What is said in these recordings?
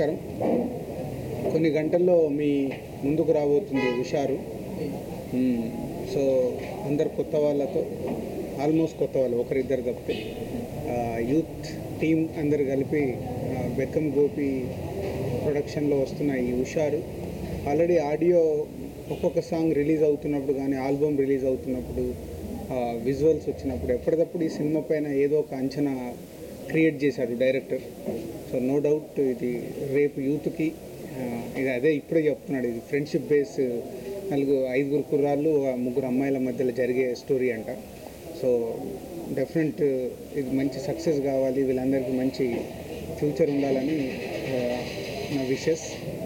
నమస్కారం కొన్ని గంటల్లో మీ ముందుకు రాబోతుంది హుషారు మ్మ్. సో అందరు కొత్త వాళ్ళతో ఆల్మోస్ట్ కొత్త వాళ్ళు ఒకరిద్దరు తప్పితే ఆ, యూత్ టీం అందరు కలిపి ఆ, బెక్కం గోపి ప్రొడక్షన్లో వస్తున్న ఈ హుషారు ఆల్రెడీ ఆడియో ఒక్కొక్క సాంగ్ రిలీజ్ అవుతున్నప్పుడు కానీ ఆల్బమ్ రిలీజ్ అవుతున్నప్పుడు విజువల్స్ వచ్చినప్పుడు ఎప్పటికప్పుడు ఈ సినిమా పైన ఏదో ఒక అంచనా క్రియేట్ చేశారు డైరెక్టర్ సో నో డౌట్ ఇది రేపు యూత్కి ఆ, ఇది అదే ఇప్పుడే చెప్తున్నాడు ఇది ఫ్రెండ్షిప్ బేస్ నలుగురు ఐదుగురు కుర్రాళ్ళు ఒక ముగ్గురు అమ్మాయిల మధ్యలో జరిగే స్టోరీ అంట సో డెఫినెట్ ఇది మంచి సక్సెస్ కావాలి వీళ్ళందరికీ మంచి ఫ్యూచర్ ఉండాలని ఆ, నా విషెస్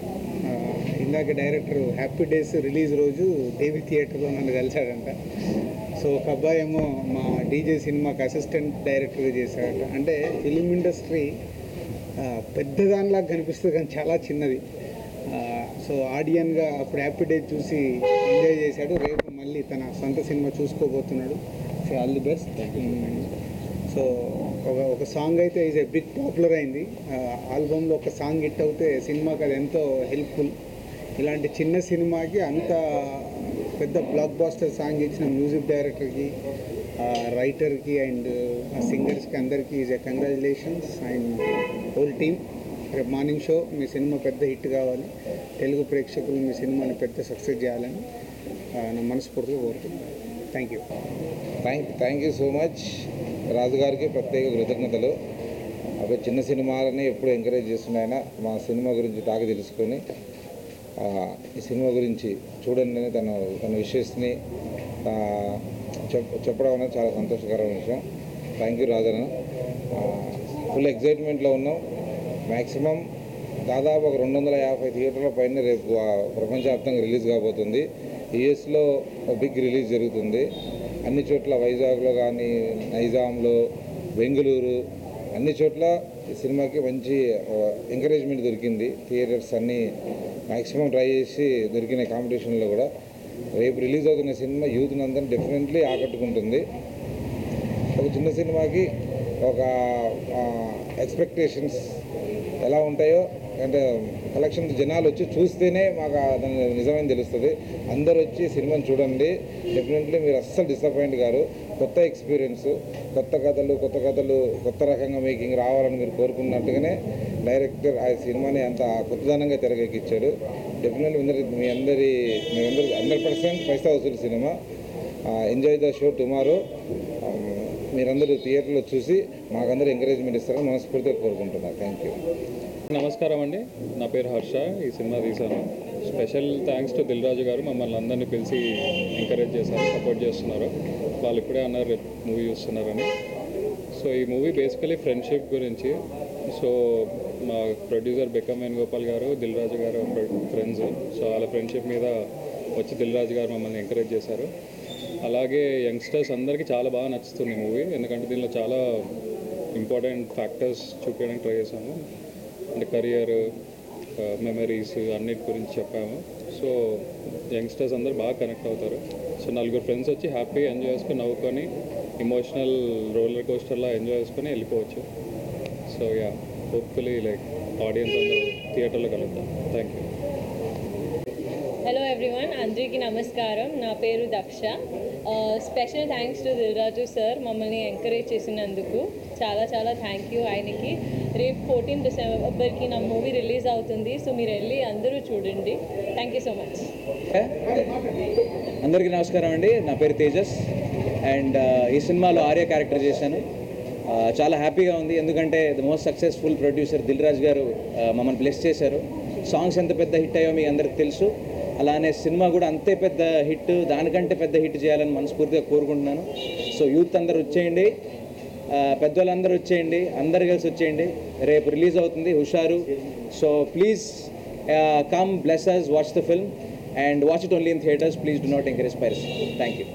ఇందాక డైరెక్టర్ హ్యాపీ డేస్ రిలీజ్ రోజు దేవి థియేటర్లో నన్ను కలిశాడంట సో ఒక అబ్బాయి ఏమో మా డీజే సినిమాకి అసిస్టెంట్ డైరెక్టర్గా చేశాడట అంటే ఫిలిం ఇండస్ట్రీ పెద్దదానిలాగా కనిపిస్తుంది కానీ చాలా చిన్నది ఆ, సో ఆడియన్గా అప్పుడు హ్యాపీ డే చూసి ఎంజాయ్ చేశాడు రేపు మళ్ళీ తన సొంత సినిమా చూసుకోబోతున్నాడు so all the best so ఒక ఒక సాంగ్ అయితే ఈజ్ ఎ బిగ్ పాపులర్ అయింది ఆల్బమ్లో ఒక సాంగ్ హిట్ అవుతే సినిమాకి అది ఎంతో హెల్ప్ఫుల్ ఇలాంటి చిన్న సినిమాకి అంత పెద్ద బ్లాక్ బాస్టర్ సాంగ్ ఇచ్చిన మ్యూజిక్ డైరెక్టర్కి రైటర్కి అండ్ సింగర్స్కి అందరికీ is a congratulations and whole team రేపు మార్నింగ్ షో మీ సినిమా పెద్ద హిట్ కావాలి తెలుగు ప్రేక్షకులు మీ సినిమాని పెద్ద సక్సెస్ చేయాలని ఆ, నా మనస్ఫూర్తిగా కోరుతున్నాను thank you thank thank you so much రాజుగారికి ప్రత్యేక కృతజ్ఞతలు అవి చిన్న సినిమాలని ఎప్పుడు ఎంకరేజ్ చేస్తున్నాయన మా సినిమా గురించి టాక్ తెలుసుకొని ఆ, ఈ సినిమా గురించి చూడండి అని తన తన విషయస్ని చెప్ చెప్పడం అనేది చాలా సంతోషకరమైన విషయం థ్యాంక్ యూ రాజన్న ఫుల్ ఎగ్జైట్మెంట్లో ఉన్నాం మ్యాక్సిమం దాదాపు ఒక రెండు వందల యాభై థియేటర్ల పైన రేపు ఆ, ప్రపంచవ్యాప్తంగా రిలీజ్ కాబోతుంది యూఎస్లో బిగ్ రిలీజ్ జరుగుతుంది అన్ని చోట్ల వైజాగ్లో కానీ నైజాంలో బెంగళూరు అన్ని చోట్ల ఈ సినిమాకి మంచి ఎంకరేజ్మెంట్ దొరికింది థియేటర్స్ అన్నీ మ్యాక్సిమం ట్రై చేసి దొరికిన కాంపిటీషన్లో కూడా రేపు రిలీజ్ అవుతున్న సినిమా యూత్ అందరినీ డెఫినెట్లీ ఆకట్టుకుంటుంది ఒక చిన్న సినిమాకి ఒక ఎక్స్పెక్టేషన్స్ ఎలా ఉంటాయో అంటే కలెక్షన్ జనాలు వచ్చి చూస్తేనే మాకు ఆ దాని నిజమని తెలుస్తుంది అందరు వచ్చి సినిమాని చూడండి డెఫినెట్లీ మీరు అస్సలు డిసప్పాయింట్ గారు కొత్త ఎక్స్పీరియన్స్ కొత్త కథలు కొత్త కథలు కొత్త రకంగా మేకింగ్ రావాలని మీరు కోరుకున్నట్టుగానే డైరెక్టర్ ఆ సినిమాని అంత కొత్తదనంగా తెరకెక్కించాడు డెఫినెట్లీ అందరి మీ అందరి మీ అందరి హండ్రెడ్ పర్సెంట్ పైసా వసూలు సినిమా ఎంజాయ్ ద షో టుమారో మీరందరూ థియేటర్లో చూసి మాకందరూ ఎంకరేజ్మెంట్ ఇస్తారని మనస్ఫూర్తిగా కోరుకుంటున్నాను థ్యాంక్ యూ నమస్కారం అండి నా పేరు హర్ష ఈ సినిమా తీశాను special thanks to Dil Raju garu మమ్మల్ని అందరినీ పిలిచి ఎంకరేజ్ చేశారు సపోర్ట్ చేస్తున్నారు వాళ్ళు ఇప్పుడే అన్నారు రేపు మూవీ చూస్తున్నారని సో ఈ మూవీ బేసికలీ ఫ్రెండ్షిప్ గురించి సో మా ప్రొడ్యూసర్ బెక్కం వేణుగోపాల్ గారు దిల్ రాజు గారు ఫ్రెండ్స్ సో వాళ్ళ ఫ్రెండ్షిప్ మీద వచ్చి దిల్ రాజు గారు మమ్మల్ని ఎంకరేజ్ చేశారు అలాగే యంగ్స్టర్స్ అందరికీ చాలా బాగా నచ్చుతుంది మూవీ ఎందుకంటే దీనిలో చాలా ఇంపార్టెంట్ ఫ్యాక్టర్స్ చూపించడానికి ట్రై చేశాము అంటే కెరియర్ మెమరీస్ అన్నిటి గురించి చెప్పాము సో యంగ్స్టర్స్ అందరు బాగా కనెక్ట్ అవుతారు సో నలుగురు ఫ్రెండ్స్ వచ్చి హ్యాపీగా ఎంజాయ్ చేసుకొని నవ్వుకొని ఇమోషనల్ రోలర్ కోస్టర్లా ఎంజాయ్ చేసుకొని వెళ్ళిపోవచ్చు so yeah hopefully like audiences అందరూ థియేటర్లో కలుగుతాం థ్యాంక్ యూ హలో ఎవ్రీవన్ అందరికీ నమస్కారం నా పేరు Daksha special thanks to Dil Raju sir మమ్మల్ని ఎంకరేజ్ చేసినందుకు చాలా చాలా థ్యాంక్ యూ ఆయనకి రేపు ఫోర్టీన్ డిసెంబర్కి నా మూవీ రిలీజ్ అవుతుంది సో మీరు వెళ్ళి అందరూ చూడండి థ్యాంక్ యూ సో మచ్ అందరికీ నమస్కారం అండి నా పేరు తేజస్ అండ్ ఈ సినిమాలో ఆర్య క్యారెక్టర్ చేశాను ఆ, చాలా హ్యాపీగా ఉంది ఎందుకంటే the most successful producer Dil Raju garu ఆ, మమ్మల్ని బ్లెస్ చేశారు సాంగ్స్ ఎంత పెద్ద హిట్ అయ్యో మీకు అందరికి తెలుసు అలానే సినిమా కూడా అంతే పెద్ద హిట్ దానికంటే పెద్ద హిట్ చేయాలని మనస్ఫూర్తిగా కోరుకుంటున్నాను సో యూత్ అందరూ వచ్చేయండి ఆ, పెద్దవాళ్ళందరూ వచ్చేయండి అందరు కలిసి వచ్చేయండి రేపు రిలీజ్ అవుతుంది Husharu so please come bless us watch the film and watch it only in theatres please do not encourage piracy thank you